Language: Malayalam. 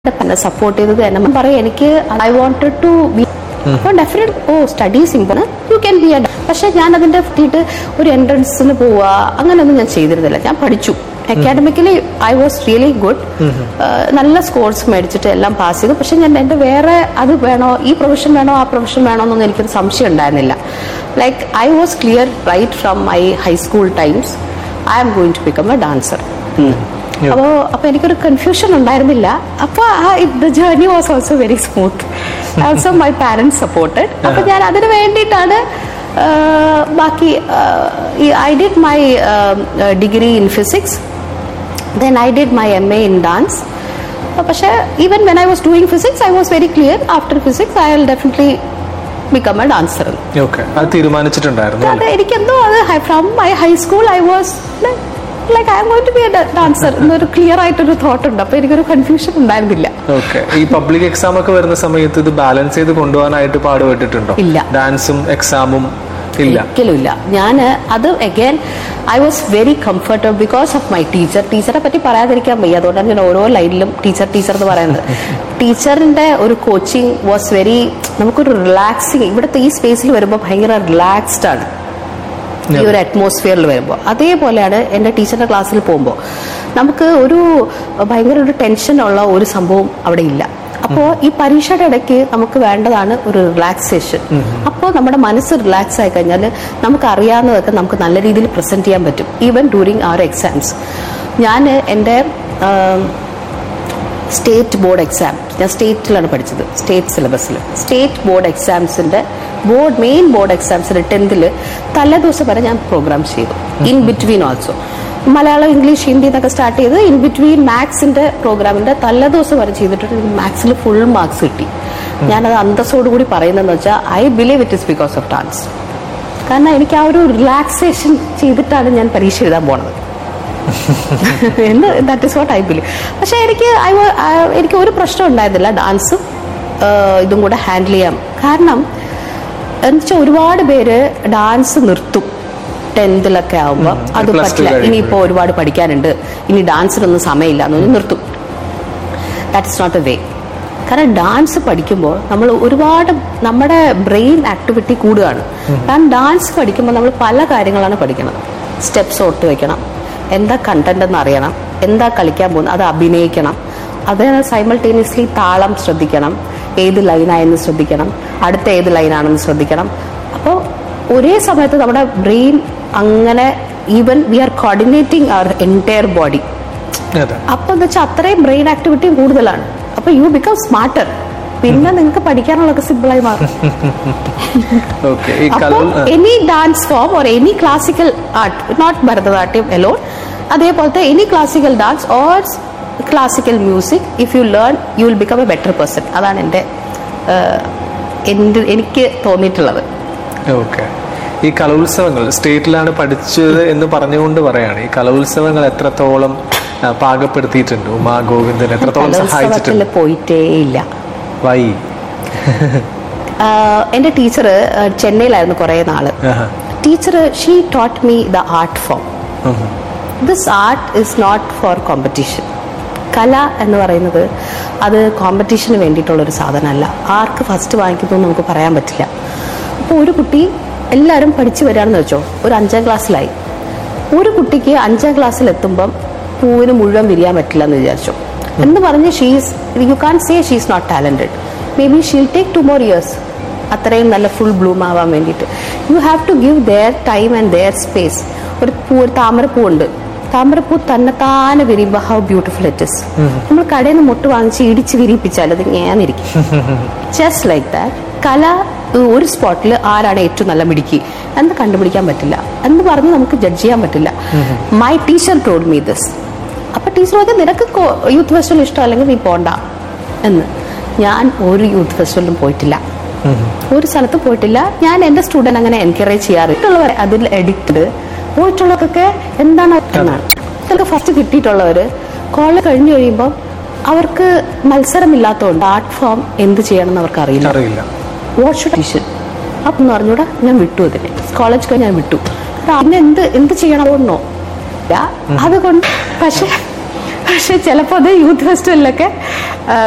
എന്നെ സപ്പോർട്ട് ചെയ്തത് എന്നെ പറയും എനിക്ക് ഐ വാണ്ടഡ് ടു ബി അപ്പോൾ definite oh studies important you can be പക്ഷെ ഞാൻ അതിന്റെ പറ്റിയിട്ട് ഒരു എൻട്രൻസിന് പോവുക അങ്ങനെയൊന്നും ഞാൻ ചെയ്തിരുന്നില്ല ഞാൻ പഠിച്ചു academically I was really good നല്ല സ്കോർസ് മേടിച്ചിട്ട് എല്ലാം പാസ് ചെയ്തു പക്ഷെ ഞാൻ എൻ്റെ വേറെ അത് വേണോ ഈ പ്രൊഫഷൻ വേണോ ആ പ്രൊഫഷൻ വേണോ എന്നൊന്നും എനിക്കൊരു സംശയം ഉണ്ടായിരുന്നില്ല like I was clear right from my high school times I am going to become a dancer Yeah. അപ്പോ അപ്പൊ എനിക്കൊരു കൺഫ്യൂഷൻ ഉണ്ടായിരുന്നില്ല അപ്പൊ the journey was also very smooth also my parents supported അപ്പൊ ഞാൻ അതിന് വേണ്ടിയിട്ടാണ് ആ, ബാക്കി I did my degree in physics then I did my M A in dance പക്ഷേ even when I was doing physics I was very clear after physics I will definitely become a dancer okay അത് തീരുമാനിച്ചിട്ടുണ്ടായിരുന്നു അത് അല്ലേ എനിക്കെന്തോ അത് from my high school I was like I'm going to be a dancer എന്നൊരു ക്ലിയർ ആയിട്ടൊരു തോട്ട് ഉണ്ട് അപ്പൊ എനിക്കൊരു കൺഫ്യൂഷൻ ഉണ്ടായിരുന്നില്ല ഓക്കെ ഈ പബ്ലിക് എക്സാം ഒക്കെ വരുന്ന സമയത്ത് ഇത് ബാലൻസ് ചെയ്ത് കൊണ്ടുപോകാനായിട്ട് പാടുപെട്ടിട്ടുണ്ടോ ഇല്ല. ഡാൻസും എക്സാമും ഇല്ല ഒരിക്കലും ഇല്ല ഞാൻ അത് again I was very comfortable because of my teacher ടീച്ചറെ പറ്റി പറയാതിരിക്കാൻ വയ്യ അതുകൊണ്ടാണ് ഞാൻ ഓരോ ലൈനിലും ടീച്ചർ ടീച്ചർ എന്ന് പറയുന്നത് ടീച്ചറിന്റെ ഒരു കോച്ചിങ് വാസ് വെരി നമുക്കൊരു റിലാക്സിങ് ഇവിടുത്തെ ഈ സ്പേസിൽ വരുമ്പോൾ ഭയങ്കര റിലാക്സ്ഡ് ആണ് ഈ ഒരു അറ്റ്മോസ്ഫിയറിൽ വരുമ്പോൾ അതേപോലെയാണ് എൻ്റെ ടീച്ചറിന്റെ ക്ലാസ്സിൽ പോകുമ്പോൾ നമുക്ക് ഒരു ഭയങ്കര ഒരു ടെൻഷനുള്ള ഒരു സംഭവം അവിടെ ഇല്ല അപ്പോൾ ഈ പരീക്ഷയുടെ ഇടയ്ക്ക് നമുക്ക് വേണ്ടതാണ് ഒരു റിലാക്സേഷൻ അപ്പോൾ നമ്മുടെ മനസ്സ് റിലാക്സ് ആയി കഴിഞ്ഞാൽ നമുക്ക് അറിയാവുന്നതൊക്കെ നമുക്ക് നല്ല രീതിയിൽ പ്രസന്റ് ചെയ്യാൻ പറ്റും ഈവൻ ഡ്യൂറിങ് അവർ എക്സാംസ് ഞാൻ എൻ്റെ സ്റ്റേറ്റ് ബോർഡ് എക്സാം ഞാൻ സ്റ്റേറ്റിലാണ് പഠിച്ചത് സ്റ്റേറ്റ് സിലബസിൽ സ്റ്റേറ്റ് ബോർഡ് എക്സാംസിന്റെ ബോർഡ് മെയിൻ ബോർഡ് എക്സാംസിന്റെ ടെൻത്തിൽ തലേദിവസം വരെ ഞാൻ പ്രോഗ്രാം ചെയ്തു in between also Malayalam English Hindi എന്നൊക്കെ സ്റ്റാർട്ട് ചെയ്ത് ഇൻ ബിറ്റ്വീൻ മാത്സിന്റെ പ്രോഗ്രാമിന്റെ തലേദിവസം വരെ ചെയ്തിട്ടുണ്ട് എനിക്ക് മാത്സിൽ ഫുൾ മാർക്സ് കിട്ടി ഞാനത് അന്തസ്സോടുകൂടി പറയുന്നതെന്ന് വെച്ചാൽ I believe it is because of dance കാരണം എനിക്ക് ആ ഒരു റിലാക്സേഷൻ ചെയ്തിട്ടാണ് ഞാൻ പരീക്ഷ എഴുതാൻ പോണത് എന്ന് that is what I believe പക്ഷെ എനിക്ക് ഐ എനിക്ക് ഒരു പ്രശ്നം ഉണ്ടായിരുന്നില്ല ഡാൻസും ഇതും കൂടെ ഹാൻഡിൽ ചെയ്യാം കാരണം എന്നുവെച്ചാൽ ഒരുപാട് പേര് ഡാൻസ് നിർത്തും ടെൻത്തിലൊക്കെ ആവുമ്പോൾ അത് Plus two പറ്റില്ല കഴിയുമ്പോൾ. ഇനിയിപ്പോൾ ഒരുപാട് പഠിക്കാനുണ്ട് ഇനി ഡാൻസിനൊന്നും സമയമില്ല എന്ന് പറഞ്ഞ് നിർത്തും that is not a way കാരണം ഡാൻസ് പഠിക്കുമ്പോൾ നമ്മൾ ഒരുപാട് നമ്മുടെ ബ്രെയിൻ ആക്ടിവിറ്റി കൂടുകയാണ് കാരണം ഡാൻസ് പഠിക്കുമ്പോൾ നമ്മൾ പല കാര്യങ്ങളാണ് പഠിക്കണം സ്റ്റെപ്സ് ഓർത്ത് വെക്കണം എന്താ കണ്ടന്റ് എന്ന് അറിയണം എന്താ കളിക്കാൻ പോകുന്നത് അത് അഭിനയിക്കണം അത് സൈമൾട്ടേനിയസ്ലി താളം ശ്രദ്ധിക്കണം ഏത് ലൈനായെന്ന് ശ്രദ്ധിക്കണം അടുത്ത ഏത് ലൈനാണെന്ന് ശ്രദ്ധിക്കണം അപ്പോൾ ഒരേ സമയത്ത് നമ്മുടെ ബ്രെയിൻ അങ്ങനെ even we are coordinating our entire body അതെ അപ്പൊ എന്താ വെച്ചാൽ അത്രയും ബ്രെയിൻ ആക്ടിവിറ്റിയും കൂടുതലാണ് അപ്പൊ യു ബിക്കം സ്മാർട്ടർ പിന്നെ നിങ്ങൾക്ക് പഠിക്കാനുള്ളതൊക്കെ സിമ്പിളായി മാറും ഓക്കെ ഈ അപ്പോൾ കലോൾ ആ, any dance form or any classical art not Bharatanatyam alone അതേപോലത്തെ any classical dance or classical music if you learn you will become a better person അതാണ് എൻ്റെ എൻ്റെ എനിക്ക് തോന്നിയിട്ടുള്ളത് ഓക്കെ ഈ കലോത്സവങ്ങൾ സ്റ്റേറ്റിലാണ് പഠിച്ചത് എന്ന് പറഞ്ഞുകൊണ്ട് പറയാണ് ഈ കലോത്സവങ്ങൾ എത്രത്തോളം ആ, പാകപ്പെടുത്തിയിട്ടുണ്ട് ഉമാ ഗോവിന്ദൻ എത്രത്തോളം കലോത്സവത്തിൽ സഹായിച്ചിട്ടുണ്ട് പോയിട്ടേ ഇല്ല വൈ ആഹ് എൻ്റെ ടീച്ചർ ചെന്നൈയിലായിരുന്നു കുറേ നാള് ആഹാ. Teacher she taught me the art form ഉം. This art is not for competition കല എന്ന് പറയുന്നത് അത് കോമ്പറ്റീഷന് വേണ്ടിയിട്ടുള്ള ഒരു സാധനമല്ല ആർക്ക് ഫസ്റ്റ് വാങ്ങിക്കുന്നു എന്ന് നമുക്ക് പറയാൻ പറ്റില്ല അപ്പോൾ ഒരു കുട്ടി എല്ലാവരും പഠിച്ചു വരികയാണെന്ന് വെച്ചോ ഒരു അഞ്ചാം ക്ലാസ്സിലായി ഒരു കുട്ടിക്ക് അഞ്ചാം ക്ലാസ്സിൽ എത്തുമ്പം പൂവിന് മുഴുവൻ വിരിയാൻ പറ്റില്ല എന്ന് വിചാരിച്ചു എന്ന് പറഞ്ഞ് she's you can say she's not talented may be she'll take two more years അത്രയും നല്ല ഫുൾ ബ്ലൂം ആവാൻ വേണ്ടിയിട്ട് you have to give their time and their space ഒരു പൂ ഒരു താമരപ്പൂ ഉണ്ട് താമരപ്പൂ തന്നെത്താനെ വിരിയുമ്പോൾ ഹൗ ബ്യൂട്ടിഫുൾ ഇറ്റ് ഇസ് നമ്മൾ കടയിൽ നിന്ന് മുട്ട് വാങ്ങിച്ച് ഇടിച്ച് വിരിയിപ്പിച്ചാൽ അത് ഇങ്ങനെയിരിക്കും ജസ്റ്റ് ലൈക്ക് ദാറ്റ് കല ഏഹ്, ഒരു സ്പോട്ടിൽ ആരാണ് ഏറ്റവും നല്ല മിടുക്കി എന്ന് കണ്ടുപിടിക്കാൻ പറ്റില്ല എന്ന് പറഞ്ഞ് നമുക്ക് ജഡ്ജ് ചെയ്യാൻ പറ്റില്ല my teacher told me this അപ്പൊ ടീച്ചർ പറഞ്ഞത് നിനക്ക് യൂത്ത് ഫെസ്റ്റിവൽ ഇഷ്ടം അല്ലെങ്കിൽ നീ പോണ്ട എന്ന് ഞാൻ ഒരു യൂത്ത് ഫെസ്റ്റിവലിലും പോയിട്ടില്ല ഒരു സ്ഥലത്ത് പോയിട്ടില്ല ഞാൻ എന്റെ സ്റ്റുഡന്റ് അങ്ങനെ എൻകറേജ് ചെയ്യാറ് മറ്റുള്ളവരെ അതിൽ എഡിക്റ്റഡ് പോയിട്ടുള്ളവർക്കൊക്കെ എന്താണ് എന്നാണ് ചിലർക്ക് ഫസ്റ്റ് കിട്ടിയിട്ടുള്ളവര് കോളേജ് കഴിഞ്ഞു കഴിയുമ്പോൾ അവർക്ക് മത്സരമില്ലാത്തതുകൊണ്ട് ആർട്ട് ഫോം എന്ത് ചെയ്യണം എന്ന് അവർക്ക് അറിയില്ല അറിയില്ല വാട്ട് ഷുഡ് ടീച്ചർ അപ്പം എന്ന് പറഞ്ഞൂടാ ഞാൻ വിട്ടു അതിനെ കോളേജ് കഴിഞ്ഞ് ഞാൻ വിട്ടു കാരണം അതിന് എന്ത് എന്ത് ചെയ്യണമെന്നോ അതുകൊണ്ട് പക്ഷെ പക്ഷെ ചിലപ്പോൾ അത് യൂത്ത് ഫെസ്റ്റിവലിലൊക്കെ